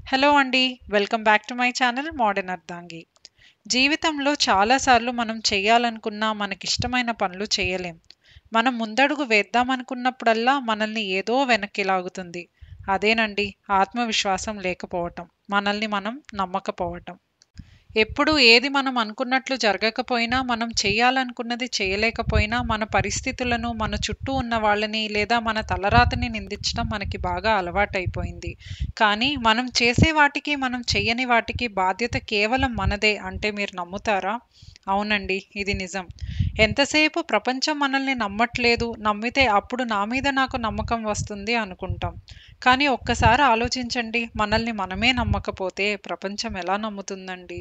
hello అండి welcome back to my channel modern అర్ధాంగి జీవితంలో చాలాసార్లు మనం చేయాలనుకున్న మనకిష్టమైన పనులు చేయలేం మనం ముందడుగు వేద్దామనుకున్నప్పుడల్లా మనల్ని ఏదో వెనక్కి లాగుతుంది అదేనండి ఆత్మవిశ్వాసం లేకపోవటం మనల్ని మనం నమ్మకపోవటం ఎప్పుడు ఏది మనం అనుకున్నట్లు జరగకపోయినా మనం చేయాలనుకున్నది చేయలేకపోయినా మన పరిస్థితులను మన చుట్టూ ఉన్న వాళ్ళని లేదా మన తలరాతని నిందించడం మనకి బాగా అలవాటైపోయింది కానీ మనం చేసే వాటికి మనం చెయ్యని వాటికి బాధ్యత కేవలం మనదే అంటే మీరు నమ్ముతారా అవునండి ఇది నిజం ఎంతసేపు ప్రపంచం మనల్ని నమ్మట్లేదు నమ్మితే అప్పుడు నా మీద నాకు నమ్మకం వస్తుంది అనుకుంటాం కానీ ఒక్కసారి ఆలోచించండి మనల్ని మనమే నమ్మకపోతే ప్రపంచం ఎలా నమ్ముతుందండి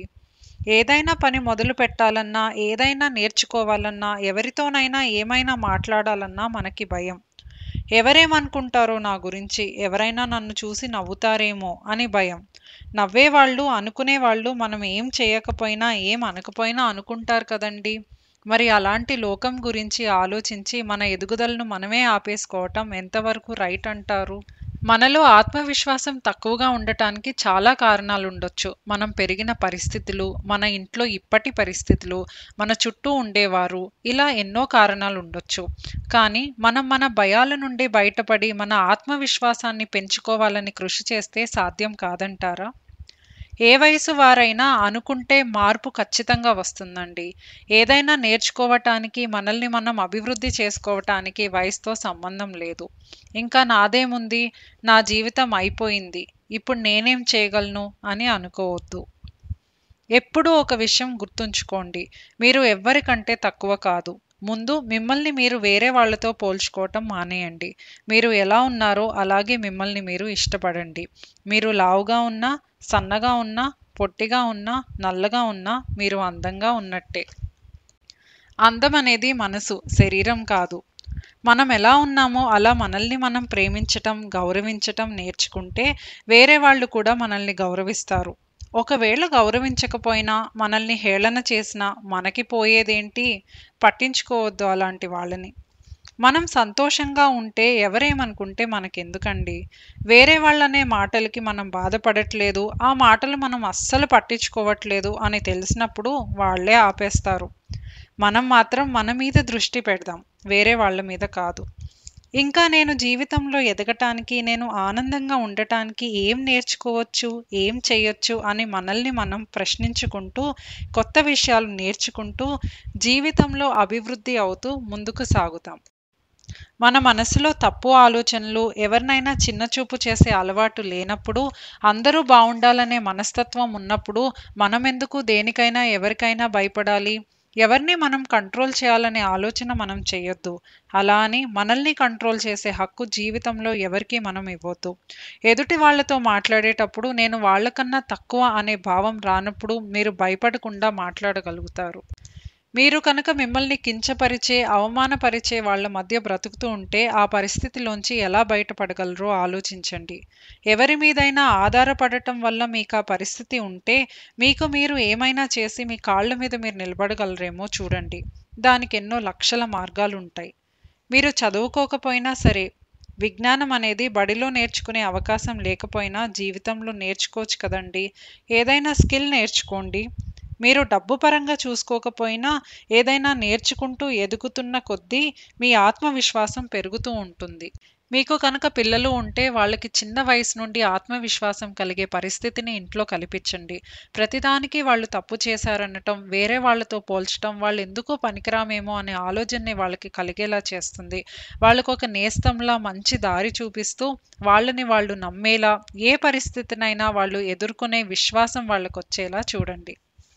ఏదైనా పని మొదలు పెట్టాలన్నా ఏదైనా నేర్చుకోవాలన్నా ఎవరితోనైనా ఏమైనా మాట్లాడాలన్నా మనకి భయం ఎవరేమనుకుంటారో నా గురించి ఎవరైనా నన్ను చూసి నవ్వుతారేమో అని భయం నవ్వేవాళ్ళు అనుకునేవాళ్ళు మనం ఏం చేయకపోయినా ఏం అనకపోయినా అనుకుంటారు కదండి మరి అలాంటి లోకం గురించి ఆలోచించి మన ఎదుగుదలను మనమే ఆపేసుకోవటం ఎంతవరకు రైట్ అంటారు మనలో ఆత్మవిశ్వాసం తక్కువగా ఉండటానికి చాలా కారణాలు ఉండొచ్చు మనం పెరిగిన పరిస్థితులు మన ఇంట్లో ఇప్పటి పరిస్థితులు మన చుట్టూ ఉండేవారు ఇలా ఎన్నో కారణాలు ఉండొచ్చు కానీ మనం మన భయాల నుండి బయటపడి మన ఆత్మవిశ్వాసాన్ని పెంచుకోవాలని కృషి చేస్తే సాధ్యం కాదంటారా ఏ వయసు వారైనా అనుకుంటే మార్పు ఖచ్చితంగా వస్తుందండి ఏదైనా నేర్చుకోవటానికి మనల్ని మనం అభివృద్ధి చేసుకోవటానికి వయసుతో సంబంధం లేదు ఇంకా నాదేముంది నా జీవితం అయిపోయింది ఇప్పుడు నేనేం చేయగలను అని అనుకోవద్దు ఎప్పుడూ ఒక విషయం గుర్తుంచుకోండి మీరు ఎవ్వరికంటే తక్కువ కాదు ముందు మిమ్మల్ని మీరు వేరే వాళ్ళతో పోల్చుకోవటం మానేయండి మీరు ఎలా ఉన్నారో అలాగే మిమ్మల్ని మీరు ఇష్టపడండి మీరు లావుగా ఉన్నా సన్నగా ఉన్నా పొట్టిగా ఉన్నా నల్లగా ఉన్నా మీరు అందంగా ఉన్నట్టే అందం అనేది మనసు శరీరం కాదు మనం ఎలా ఉన్నామో అలా మనల్ని మనం ప్రేమించటం గౌరవించటం నేర్చుకుంటే వేరే వాళ్ళు కూడా మనల్ని గౌరవిస్తారు ఒకవేళ గౌరవించకపోయినా మనల్ని హేళన చేసినా మనకి పోయేదేంటి పట్టించుకోవద్దు అలాంటి వాళ్ళని మనం సంతోషంగా ఉంటే ఎవరేమనుకుంటే మనకెందుకండి వేరే వాళ్ళనే మాటలకి మనం బాధపడట్లేదు ఆ మాటలు మనం అస్సలు పట్టించుకోవట్లేదు అని తెలిసినప్పుడు వాళ్ళే ఆపేస్తారు మనం మాత్రం మన మీద దృష్టి పెడదాం వేరే వాళ్ళ మీద కాదు ఇంకా నేను జీవితంలో ఎదగటానికి నేను ఆనందంగా ఉండటానికి ఏం నేర్చుకోవచ్చు ఏం చేయొచ్చు అని మనల్ని మనం ప్రశ్నించుకుంటూ కొత్త విషయాలు నేర్చుకుంటూ జీవితంలో అభివృద్ధి అవుతూ ముందుకు సాగుతాం మన మనసులో తప్పు ఆలోచనలు ఎవరినైనా చిన్నచూపు చేసే అలవాటు లేనప్పుడు అందరూ బాగుండాలనే మనస్తత్వం ఉన్నప్పుడు మనమెందుకు దేనికైనా ఎవరికైనా భయపడాలి ఎవరిని మనం కంట్రోల్ చేయాలనే ఆలోచన మనం చేయొద్దు అలా అని మనల్ని కంట్రోల్ చేసే హక్కు జీవితంలో ఎవరికి మనం ఇవ్వద్దు ఎదుటి వాళ్ళతో మాట్లాడేటప్పుడు నేను వాళ్ళకన్నా తక్కువ అనే భావం రానప్పుడు మీరు భయపడకుండా మాట్లాడగలుగుతారు మీరు కనుక మిమ్మల్ని కించపరిచే అవమానపరిచే వాళ్ళ మధ్య బ్రతుకుతూ ఉంటే ఆ పరిస్థితిలోంచి ఎలా బయటపడగలరో ఆలోచించండి ఎవరి మీదైనా ఆధారపడటం వల్ల మీకు ఆ పరిస్థితి ఉంటే మీకు మీరు ఏమైనా చేసి మీ కాళ్ళ మీద మీరు నిలబడగలరేమో చూడండి దానికి ఎన్నో లక్షల మార్గాలు ఉంటాయి మీరు చదువుకోకపోయినా సరే విజ్ఞానం అనేది బడిలో నేర్చుకునే అవకాశం లేకపోయినా జీవితంలో నేర్చుకోవచ్చు కదండి ఏదైనా స్కిల్ నేర్చుకోండి మీరు డబ్బు పరంగా చూసుకోకపోయినా ఏదైనా నేర్చుకుంటూ ఎదుగుతున్న కొద్దీ మీ ఆత్మవిశ్వాసం పెరుగుతూ ఉంటుంది మీకు కనుక పిల్లలు ఉంటే వాళ్ళకి చిన్న వయసు నుండి ఆత్మవిశ్వాసం కలిగే పరిస్థితిని ఇంట్లో కల్పించండి ప్రతిదానికి వాళ్ళు తప్పు చేశారనటం వేరే వాళ్ళతో పోల్చడం వాళ్ళు ఎందుకో పనికిరామేమో అనే ఆలోచనని వాళ్ళకి కలిగేలా చేస్తుంది వాళ్ళకు ఒక నేస్తంలా మంచి దారి చూపిస్తూ వాళ్ళని వాళ్ళు నమ్మేలా ఏ పరిస్థితినైనా వాళ్ళు ఎదుర్కొనే విశ్వాసం వాళ్ళకు వచ్చేలా చూడండి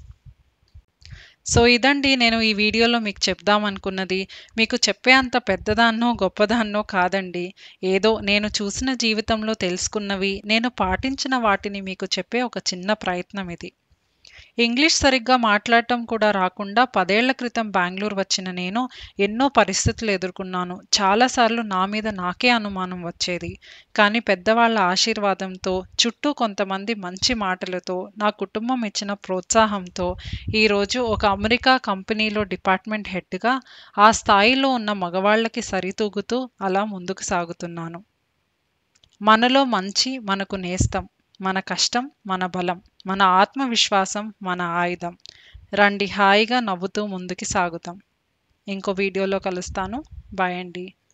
సో ఇదండి నేను ఈ వీడియోలో మీకు చెప్దామనుకున్నది మీకు చెప్పే అంత పెద్దదాన్నో గొప్పదాన్నో కాదండి ఏదో నేను చూసిన జీవితంలో తెలుసుకున్నవి నేను పాటించిన వాటిని మీకు చెప్పే ఒక చిన్న ప్రయత్నం ఇది ఇంగ్లీష్ సరిగ్గా మాట్లాడటం కూడా రాకుండా పదేళ్ల క్రితం బెంగళూరు వచ్చిన నేను ఎన్నో పరిస్థితులు ఎదుర్కొన్నాను చాలాసార్లు నా మీద నాకే అనుమానం వచ్చేది కానీ పెద్దవాళ్ళ ఆశీర్వాదంతో చుట్టూ కొంతమంది మంచి మాటలతో నా కుటుంబం ఇచ్చిన ప్రోత్సాహంతో ఈరోజు ఒక అమెరికా కంపెనీలో డిపార్ట్మెంట్ హెడ్గా ఆ స్థాయిలో ఉన్న మగవాళ్ళకి సరితూగుతూ అలా ముందుకు సాగుతున్నాను మనలో మంచి మనకు నేస్తం మన కష్టం మన బలం మన ఆత్మవిశ్వాసం మన ఆయుధం రండి హాయిగా నవ్వుతూ ముందుకి సాగుతాం ఇంకో వీడియోలో కలుస్తాను బాయ్ అండి